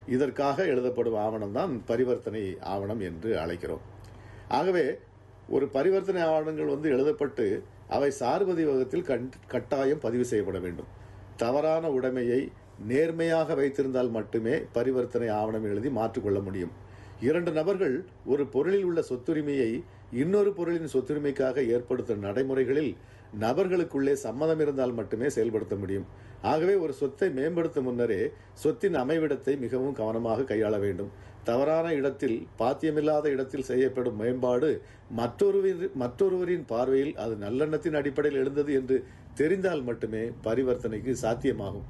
இதற்காக எழுதப்படும் ஆவணம் தான் பரிவர்த்தனை ஆவணம் என்று அழைக்கிறோம் ஆகவே ஒரு பரிவர்த்தனை ஆவணங்கள் வந்து எழுதப்பட்டு அவை சார்பதிவகத்தில் கண்- கட்டாயம் பதிவு செய்யப்பட வேண்டும் தவறான உடைமையை நேர்மையாக வைத்திருந்தால் மட்டுமே பரிவர்த்தனை ஆவணம் எழுதி மாற்றிக்கொள்ள முடியும் இரண்டு நபர்கள் ஒரு பொருளில் உள்ள சொத்துரிமையை இன்னொரு பொருளின் சொத்துரிமைக்காக ஏற்படுத்தும் நடைமுறைகளில் நபர்களுக்குள்ளே சம்மதம் இருந்தால் மட்டுமே செயல்படுத்த முடியும் ஆகவே ஒரு சொத்தை மேம்படுத்தும் முன்னரே சொத்தின் அமைவிடத்தை மிகவும் கவனமாக கையாள வேண்டும் தவறான இடத்தில் பாத்தியமில்லாத இடத்தில் செய்யப்படும் மேம்பாடு மற்றொருவரின் மற்றொருவரின் பார்வையில் அது நல்லெண்ணத்தின் அடிப்படையில் எழுந்தது என்று தெரிந்தால் மட்டுமே பரிவர்த்தனைக்கு சாத்தியமாகும்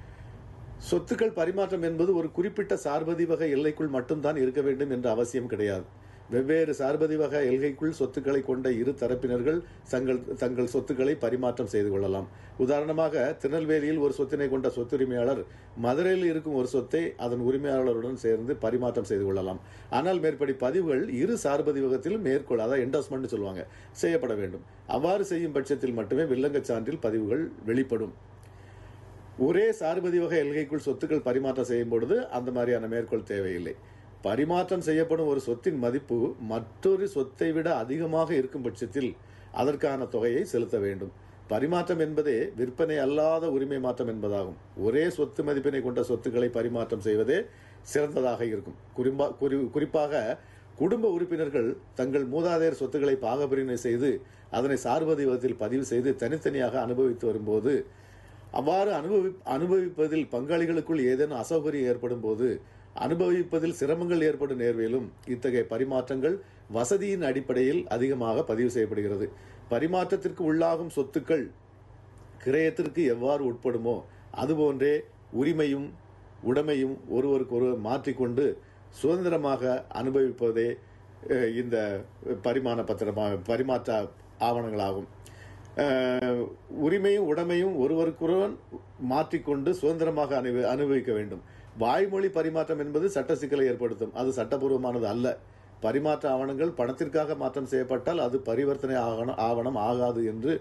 சொத்துக்கள் பரிமாற்றம் என்பது ஒரு குறிப்பிட்ட சார்பதிவக எல்லைக்குள் மட்டும்தான் இருக்க வேண்டும் என்ற அவசியம் கிடையாது வெவ்வேறு சார்பதிவக எல்கைக்குள் சொத்துக்களை கொண்ட இரு தரப்பினர்கள் தங்கள் தங்கள் சொத்துக்களை பரிமாற்றம் செய்து கொள்ளலாம் உதாரணமாக திருநெல்வேலியில் ஒரு சொத்தினை கொண்ட சொத்துரிமையாளர் மதுரையில் இருக்கும் ஒரு சொத்தை அதன் உரிமையாளருடன் சேர்ந்து பரிமாற்றம் செய்து கொள்ளலாம் ஆனால் மேற்படி பதிவுகள் இரு சார்பதிவகத்திலும் மேற்கொள்ள அதாவது என்டாஸ்மெண்ட் சொல்லுவாங்க செய்யப்பட வேண்டும் அவ்வாறு செய்யும் பட்சத்தில் மட்டுமே வில்லங்கச் சான்றில் பதிவுகள் வெளிப்படும் ஒரே சார்பதிவக எல்கைக்குள் சொத்துக்கள் பரிமாற்றம் செய்யும் பொழுது அந்த மாதிரியான மேற்கோள் தேவையில்லை பரிமாற்றம் செய்யப்படும் ஒரு சொத்தின் மதிப்பு மற்றொரு சொத்தை விட அதிகமாக இருக்கும் பட்சத்தில் அதற்கான தொகையை செலுத்த வேண்டும் பரிமாற்றம் என்பதே விற்பனை அல்லாத உரிமை மாற்றம் என்பதாகும் ஒரே சொத்து மதிப்பினை கொண்ட சொத்துக்களை பரிமாற்றம் செய்வதே சிறந்ததாக இருக்கும் குறிப்பா- குறி- குறிப்பாக குடும்ப உறுப்பினர்கள் தங்கள் மூதாதையர் சொத்துக்களை பாகப்பிரிவினை செய்து அதனை சார்பதிவகத்தில் பதிவு செய்து தனித்தனியாக அனுபவித்து வரும்போது அவ்வாறு அனுபவி அனுபவிப்பதில் பங்காளிகளுக்குள் ஏதேனும் அசௌகரியம் ஏற்படும் போது அனுபவிப்பதில் சிரமங்கள் ஏற்படும் நேர்விலும் இத்தகைய பரிமாற்றங்கள் வசதியின் அடிப்படையில் அதிகமாக பதிவு செய்யப்படுகிறது பரிமாற்றத்திற்கு உள்ளாகும் சொத்துக்கள் கிரயத்திற்கு எவ்வாறு உட்படுமோ அதுபோன்றே உரிமையும் உடைமையும் ஒருவருக்கொருவர் மாற்றிக்கொண்டு சுதந்திரமாக அனுபவிப்பதே அஹ், இந்த பரிமாண பத்திரமாக பரிமாற்ற ஆவணங்களாகும் அஹ், உரிமையும் உடைமையும் ஒருவருக்கொருவன் மாற்றிக்கொண்டு சுதந்திரமாக அனுபவி அனுபவிக்க வேண்டும் வாய்மொழி பரிமாற்றம் என்பது சட்ட சிக்கலை ஏற்படுத்தும் அது சட்டபூர்வமானது அல்ல பரிமாற்ற ஆவணங்கள் பணத்திற்காக மாற்றம் செய்யப்பட்டால் அது பரிவர்த்தனை ஆவணம் ஆவணம் ஆகாது என்று